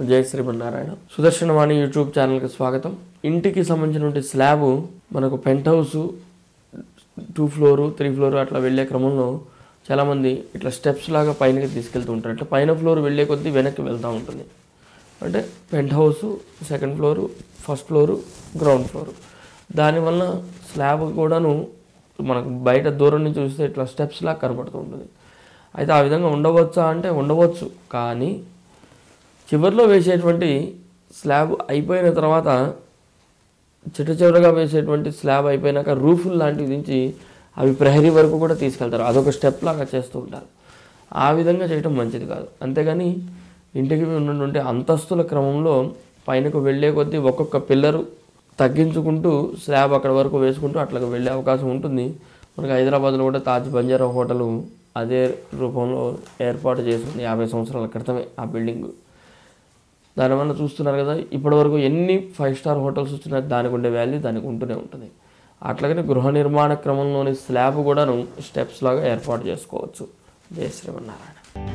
జై శ్రీమన్నారాయణ సుదర్శనవాణి యూట్యూబ్ ఛానల్కి స్వాగతం ఇంటికి సంబంధించినటువంటి స్లాబ్ మనకు penthouse two floor three floor అట్లా వెళ్ళే క్రమంలో చాలామంది ఇట్లా స్టెప్స్ లాగా పైనకి తీసుకెళ్తూ ఉంటారు అంటే పైన ఫ్లోర్ వెళ్ళే కొద్దీ వెనక్కి వెళ్తూ ఉంటుంది అంటే penthouse second floor first floor ground floor దానివల్ల స్లాబ్ కూడాను మనకు బయట దూరం నుంచి చూస్తే ఇట్లా స్టెప్స్ లాగా కనబడుతూ ఉంటుంది అయితే ఆ విధంగా ఉండవచ్చా అంటే ఉండవచ్చు కానీ చివరిలో వేసేటువంటి స్లాబ్ అయిపోయిన తర్వాత చిట్ట చివరగా వేసేటువంటి స్లాబ్ అయిపోయినాక రూఫుల్ లాంటివి దించి అవి ప్రహరీ వరకు కూడా తీసుకెళ్తారు అదొక స్టెప్ లాగా చేస్తూ ఉంటారు ఆ విధంగా చేయటం మంచిది కాదు అంతేగాని ఇంటికి ఉన్నటువంటి అంతస్తుల క్రమంలో పైనకు వెళ్ళే కొద్దీ ఒక్కొక్క పిల్లరు తగ్గించుకుంటూ స్లాబ్ అక్కడ వరకు వేసుకుంటూ అట్లా వెళ్ళే అవకాశం ఉంటుంది మనకి హైదరాబాద్లో కూడా తాజ్ బంజారా హోటల్ అదే రూపంలో ఏర్పాటు చేసింది యాభై సంవత్సరాల క్రితమే ఆ బిల్డింగ్ దానివల్ల చూస్తున్నారు కదా ఇప్పటివరకు ఎన్ని ఫైవ్ స్టార్ హోటల్స్ వచ్చినా దానికి ఉండే వాల్యూ దానికి ఉంటూనే ఉంటుంది అట్లాగనే గృహ నిర్మాణ క్రమంలోని స్లాబ్ కూడాను స్టెప్స్ లాగా ఏర్పాటు చేసుకోవచ్చు జయ శ్రీమన్నారాయణ